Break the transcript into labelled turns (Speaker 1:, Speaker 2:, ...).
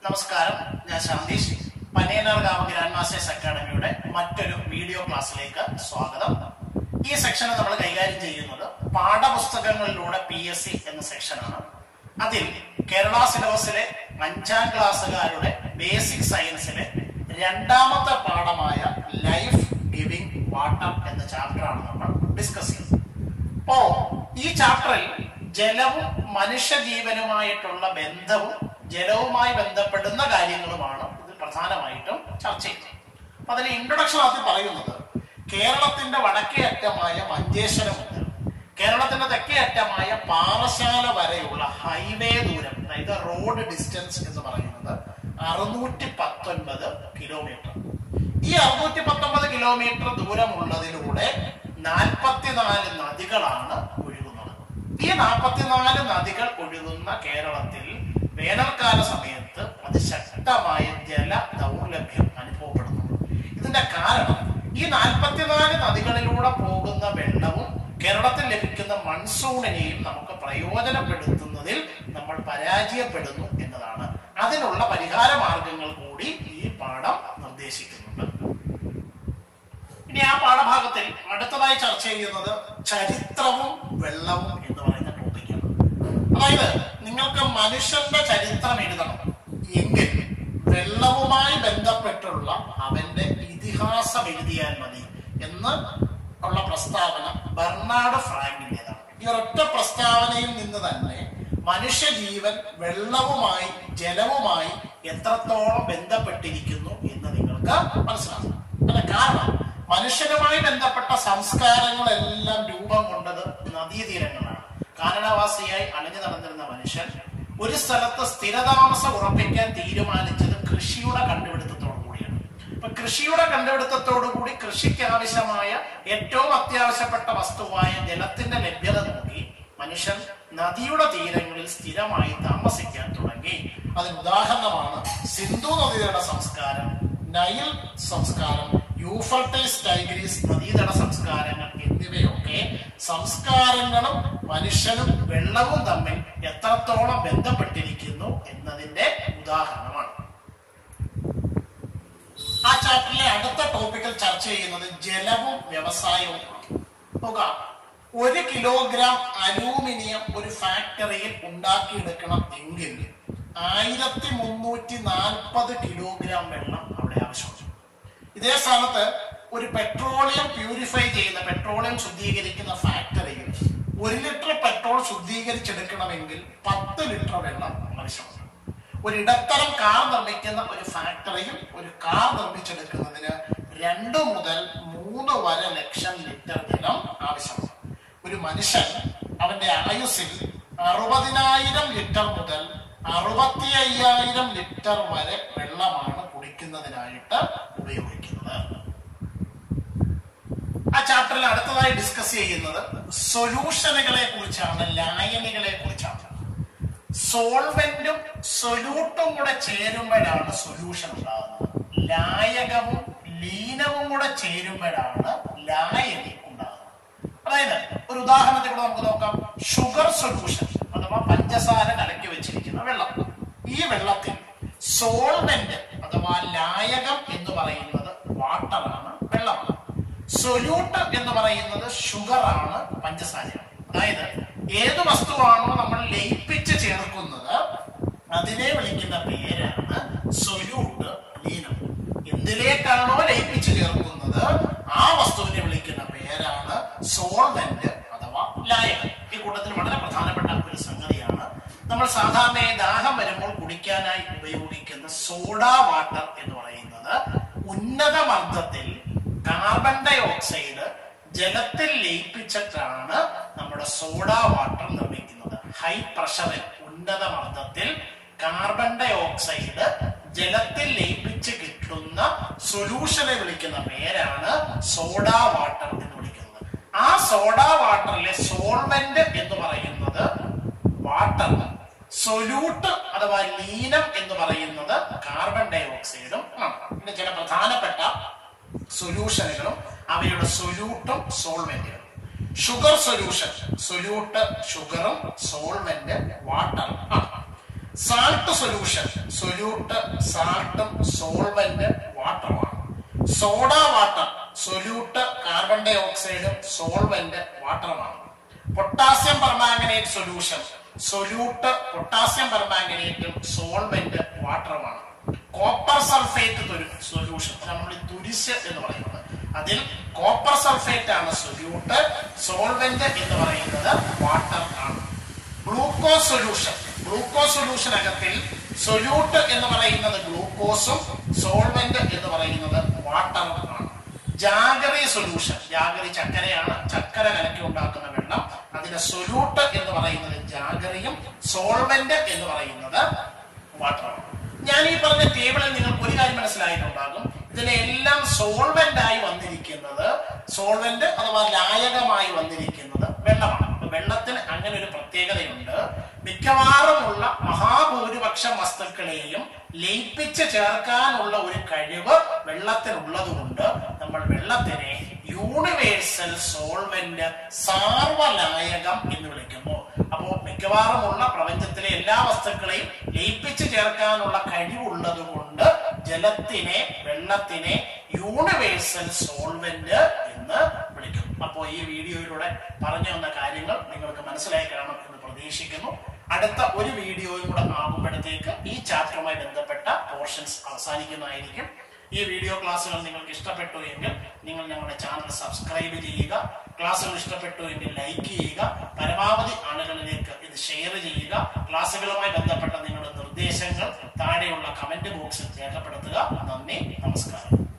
Speaker 1: നമസ്കാരം ഞാൻ ശാന്തീഷ് പനയനാർകാവ് grand masters അക്കാഡമിയുടെ മറ്റൊരു വീഡിയോ ക്ലാസ്സിലേക്ക് സ്വാഗതം ഈ സെക്ഷന് നമ്മൾ കൈകാര്യം ചെയ്യുന്നത് പാഠപുസ്തകങ്ങളിലൂടെ പി എസ് സി എന്ന സെക്ഷനാണ് അതിൽ കേരള സിലബസിലെ അഞ്ചാം ക്ലാസ്സുകാരുടെ ബേസിക് സയൻസിലെ രണ്ടാമത്തെ പാഠമായ ലൈഫ് ഗിവിംഗ് വാട്ടർ എന്ന ചാപ്റ്ററാണ് നമ്മൾ ഡിസ്കസ് ചെയ്യുന്നത് അപ്പോ ഈ ചാപ്റ്ററിൽ ജലവും മനുഷ്യജീവനുമായിട്ടുള്ള ബന്ധവും ജലവുമായി ബന്ധപ്പെടുന്ന കാര്യങ്ങളുമാണ് ഇത് പ്രധാനമായിട്ടും ചർച്ച ചെയ്യുന്നത് അപ്പൊ അതിൽ ഇൻട്രൊഡക്ഷൻ ആദ്യം പറയുന്നത് കേരളത്തിന്റെ വടക്കേ അറ്റമായ മഞ്ചേശ്വരം മുതൽ കേരളത്തിന്റെ തെക്കേ അറ്റമായ പാറശാല വരെയുള്ള ഹൈവേ ദൂരം അതായത് റോഡ് ഡിസ്റ്റൻസ് എന്ന് പറയുന്നത് അറുന്നൂറ്റി പത്തൊൻപത് കിലോമീറ്റർ ഈ അറുന്നൂറ്റി പത്തൊമ്പത് കിലോമീറ്റർ ദൂരമുള്ളതിലൂടെ നാൽപ്പത്തിനാല് നദികളാണ് ഒഴുകുന്നത് ഈ നാൽപ്പത്തിനാല് നദികൾ ഒഴുകുന്ന കേരളത്തിൽ വേനൽക്കാല സമയത്ത് അതിശക്തമായ ജല ദൗർലഭ്യം അനുഭവപ്പെടുന്നുണ്ട് ഇതിന്റെ കാരണം ഈ നാൽപ്പത്തിനാല് നദികളിലൂടെ പോകുന്ന വെള്ളവും കേരളത്തിൽ ലഭിക്കുന്ന മൺസൂണിനെയും നമുക്ക് പ്രയോജനപ്പെടുത്തുന്നതിൽ നമ്മൾ പരാജയപ്പെടുന്നു എന്നതാണ് അതിനുള്ള പരിഹാര മാർഗങ്ങൾ കൂടി ഈ പാഠം നിർദ്ദേശിക്കുന്നുണ്ട് ഇനി ആ പാഠഭാഗത്തിൽ അടുത്തതായി ചർച്ച ചെയ്യുന്നത് ചരിത്രവും വെള്ളവും എന്ന് പറയുന്ന ടോപ്പിക്കാണ് അതായത് നിങ്ങൾക്ക് മനുഷ്യന്റെ ചരിത്രം എഴുതണം എങ്കിൽ വെള്ളവുമായി ബന്ധപ്പെട്ടുള്ള അവന്റെ ഇതിഹാസം എഴുതിയാൽ മതി എന്ന് ഉള്ള പ്രസ്താവന ബർണാഡ് ഫ്രാങ്കിന്റേതാണ് ഈ ഒരൊറ്റ പ്രസ്താവനയിൽ നിന്ന് തന്നെ മനുഷ്യജീവൻ വെള്ളവുമായി ജലവുമായി എത്രത്തോളം ബന്ധപ്പെട്ടിരിക്കുന്നു എന്ന് നിങ്ങൾക്ക് മനസ്സിലാക്കണം അതിന്റെ കാരണം മനുഷ്യനുമായി ബന്ധപ്പെട്ട സംസ്കാരങ്ങളെല്ലാം രൂപം കൊണ്ടത് നദീതീരങ്ങളാണ് കാനനവാസിയായി അലഞ്ഞു നടന്നിരുന്ന മനുഷ്യൻ ഒരു സ്ഥലത്ത് സ്ഥിരതാമസം ഉറപ്പിക്കാൻ തീരുമാനിച്ചത് കൃഷിയുടെ കണ്ടുപിടുത്തത്തോടു കൂടിയാണ് അപ്പൊ കൃഷിയുടെ കണ്ടുപിടുത്തത്തോടു കൂടി കൃഷിക്ക് ആവശ്യമായ ഏറ്റവും അത്യാവശ്യപ്പെട്ട വസ്തുവായ ജലത്തിന്റെ ലഭ്യത നോക്കി മനുഷ്യൻ നദിയുടെ തീരങ്ങളിൽ സ്ഥിരമായി താമസിക്കാൻ തുടങ്ങി അതിന് ഉദാഹരണമാണ് സിന്ധു നദിയുടെ സംസ്കാരം നൈൽ സംസ്കാരം യൂഫർട്ടൈസ് ടൈഗ്രീസ് നദീതട സംസ്കാരങ്ങൾ എന്നിവയൊക്കെ സംസ്കാരങ്ങളും മനുഷ്യനും വെള്ളവും തമ്മിൽ എത്രത്തോളം ബന്ധപ്പെട്ടിരിക്കുന്നു എന്നതിന്റെ ഉദാഹരണമാണ് ആ ചാപ്റ്ററിലെ അടുത്ത ടോപ്പിക്കിൽ ചർച്ച ചെയ്യുന്നത് ജലവും വ്യവസായവും നോക്കാം ഒരു കിലോഗ്രാം അലൂമിനിയം ഒരു ഫാക്ടറിയിൽ ഉണ്ടാക്കിയെടുക്കണം എങ്കിൽ ആയിരത്തി മുന്നൂറ്റി നാൽപ്പത് കിലോഗ്രാം വെള്ളം അവിടെ ആവശ്യമുണ്ട് ഇതേ സ്ഥാനത്ത് ഒരു പെട്രോളിയം പ്യൂരിഫൈ ചെയ്യുന്ന പെട്രോളിയം ശുദ്ധീകരിക്കുന്ന ഫാക്ടറിയിൽ ഒരു ലിറ്റർ പെട്രോൾ ശുദ്ധീകരിച്ചെടുക്കണമെങ്കിൽ പത്ത് ലിറ്റർ വെള്ളം ആവശ്യമുണ്ട് ഒരു ഇടത്തരം കാർ നിർമ്മിക്കുന്ന ഒരു ഫാക്ടറിയിൽ ഒരു കാർ നിർമ്മിച്ചെടുക്കുന്നതിന് രണ്ട് മുതൽ മൂന്ന് വരെ ലക്ഷം ലിറ്റർ ജലം ആവശ്യമാണ് ഒരു മനുഷ്യൻ അവന്റെ ആയുസ്സിൽ അറുപതിനായിരം ലിറ്റർ മുതൽ അറുപത്തി അയ്യായിരം ലിറ്റർ വരെ വെള്ളമാണ് കുടിക്കുന്നതിനായിട്ട് ഉപയോഗിക്കുന്നത് ആ ചാപ്റ്ററിൽ അടുത്തതായി ഡിസ്കസ് ചെയ്യുന്നത് സൊല്യൂഷനുകളെ കുറിച്ചാണ് ലായനികളെ കുറിച്ചാണ് സോൾവെന്റും സൊല്യൂട്ടും കൂടെ ചേരുമ്പോഴാണ് സൊല്യൂഷൻ ഉണ്ടാകുന്നത് ലായകവും ലീനവും കൂടെ ചേരുമ്പോഴാണ് ലായനി ഉണ്ടാകുന്നത് അതായത് ഒരു ഉദാഹരണത്തിൽ കൂടെ നമുക്ക് നോക്കാം ഷുഗർ സൊല്യൂഷൻ അഥവാ പഞ്ചസാര കലക്കി വെച്ചിരിക്കുന്ന വെള്ളം ഈ വെള്ളത്തിൽ സോൾവെന്റ് അഥവാ ലായകം എന്ന് പറയുന്നത് വാട്ടറാണ് വെള്ളമാണ് സൊല്യൂട്ട് എന്ന് പറയുന്നത് ഷുഗർ ആണ് പഞ്ചസാരയാണ് അതായത് ഏത് വസ്തുവാണോ നമ്മൾ ലയിപ്പിച്ച് ചേർക്കുന്നത് അതിനെ വിളിക്കുന്ന പേരാണ് സൊല്യൂട്ട് ലീനം എന്തിലേക്കാണോ ലയിപ്പിച്ച് ചേർക്കുന്നത് ആ വസ്തുവിനെ വിളിക്കുന്ന പേരാണ് സോൾവെന്റ് അഥവാ ലായകം ഈ കൂട്ടത്തിൽ വളരെ പ്രധാനപ്പെട്ട ഒരു സംഗതിയാണ് നമ്മൾ സാധാരണയായി ദാഹം വരുമ്പോൾ കുടിക്കാനായി ഉപയോഗിക്കുന്ന സോഡ വാട്ടർ എന്ന് പറയുന്നത് ഉന്നത മർദ്ദത്തിൽ കാർബൺ ഡൈ ഓക്സൈഡ് ജലത്തിൽ ലയിപ്പിച്ചിട്ടാണ് നമ്മുടെ സോഡ വാട്ടർ നിർമ്മിക്കുന്നത് ഹൈ പ്രഷറിൽ ഉന്നത മർദ്ദത്തിൽ കാർബൺ ഡൈ ഓക്സൈഡ് ജലത്തിൽ ലയിപ്പിച്ച് കിട്ടുന്ന സൊല്യൂഷനെ വിളിക്കുന്ന പേരാണ് സോഡ വാട്ടർ എന്ന് വിളിക്കുന്നത് ആ സോഡ വാട്ടറിലെ സോൾവെന്റ് എന്ന് പറയുന്നത് വാട്ടർ സൊല്യൂട്ട് അഥവാ ലീനം എന്ന് പറയുന്നത് കാർബൺ ഡൈ ഓക്സൈഡും ആണ് പിന്നെ ചില പ്രധാനപ്പെട്ട സൊല്യൂഷനുകളും അവയുടെ സൊല്യൂട്ടും സോൾവെന്റുകളും ഷുഗർ സൊല്യൂഷൻ സൊല്യൂട്ട് ഷുഗറും സോൾവെന്റ് വാട്ടറും ആണ് സാൾട്ട് സൊല്യൂഷൻ സൊല്യൂട്ട് സാൾട്ടും സോൾവെന്റ് വാട്ടറുമാണ് soda water solute carbon di ഓക്സൈഡും സോൾവെന്റ് വാട്ടറുമാണ് potassium permanganate solution solute potassium പെർമാംഗനേറ്റും സോൾവെന്റ് വാട്ടറുമാണ് കോപ്പർ സൾഫേറ്റ് സൊല്യൂഷൻ നമ്മൾ ഈ തുരിശ് എന്ന് പറയുന്നത് അതിൽ കോപ്പർ സൾഫേറ്റ് ആണ് സൊല്യൂട്ട് സോൾവെന്റ് എന്ന് പറയുന്നത് വാട്ടർ ആണ് ഗ്ലൂക്കോസ് സൊല്യൂഷൻ ഗ്ലൂക്കോസ് സൊല്യൂഷൻ അകത്തിൽ സൊല്യൂട്ട് എന്ന് പറയുന്നത് ഗ്ലൂക്കോസും സോൾവെന്റ് എന്ന് പറയുന്നത് വാട്ടറും ആണ് ജാഗറി സൊല്യൂഷൻ ജാഗറി ചക്കരയാണ് ചക്കര കലക്കി ഉണ്ടാക്കുന്ന വെള്ളം അതിന്റെ സൊല്യൂട്ട് എന്ന് പറയുന്നത് ജാഗറിയും സോൾവെന്റ് എന്ന് പറയുന്നത് വാട്ടറാണ് ഞാൻ ഈ പറഞ്ഞ ടേബിളിൽ നിങ്ങൾക്ക് ഒരു കാര്യം മനസ്സിലായിട്ടുണ്ടാകും ഇതിലെല്ലാം സോൾവെന്റ് ആയി വന്നിരിക്കുന്നത് സോൾവെന്റ് അഥവാ ലായകമായി വന്നിരിക്കുന്നത് വെള്ളമാണ് അപ്പൊ വെള്ളത്തിന് അങ്ങനെ ഒരു പ്രത്യേകതയുണ്ട് മിക്കവാറുമുള്ള മഹാഭൂരിപക്ഷം വസ്തുക്കളെയും ലയിപ്പിച്ച് ചേർക്കാനുള്ള ഒരു കഴിവ് വെള്ളത്തിനുള്ളത് കൊണ്ട് നമ്മൾ വെള്ളത്തിനെ യൂണിവേഴ്സൽ സോൾവെന്റ് സാർവലായകം എന്ന് വിളിക്കുന്നു അപ്പോ മിക്കവാറുമുള്ള പ്രപഞ്ചത്തിലെ എല്ലാ വസ്തുക്കളെയും ലയിപ്പിച്ച് ചേർക്കാനുള്ള കഴിവുള്ളത് കൊണ്ട് ജലത്തിനെ വെള്ളത്തിനെ യൂണിവേഴ്സൽ സോൾവെന്റ് എന്ന് വിളിക്കുന്നു അപ്പോ ഈ വീഡിയോയിലൂടെ പറഞ്ഞു വന്ന കാര്യങ്ങൾ നിങ്ങൾക്ക് മനസ്സിലായി കാണും എന്ന് പ്രതീക്ഷിക്കുന്നു അടുത്ത ഒരു വീഡിയോയും കൂടെ ആകുമ്പോഴത്തേക്ക് ഈ ചാപ്റ്ററുമായി ബന്ധപ്പെട്ട പോർഷൻസ് അവസാനിക്കുന്നതായിരിക്കും ഈ വീഡിയോ ക്ലാസ്സുകൾ നിങ്ങൾക്ക് ഇഷ്ടപ്പെട്ടു എങ്കിൽ നിങ്ങൾ ഞങ്ങളുടെ ചാനൽ സബ്സ്ക്രൈബ് ചെയ്യുക ക്ലാസ്സുകൾ ഇഷ്ടപ്പെട്ടു എങ്കിൽ ലൈക്ക് ചെയ്യുക പരമാവധി ആളുകളിലേക്ക് ഇത് ഷെയർ ചെയ്യുക ക്ലാസ്സുകളുമായി ബന്ധപ്പെട്ട നിങ്ങളുടെ നിർദ്ദേശങ്ങൾ താഴെയുള്ള കമന്റ് ബോക്സിൽ രേഖപ്പെടുത്തുക നന്ദി നമസ്കാരം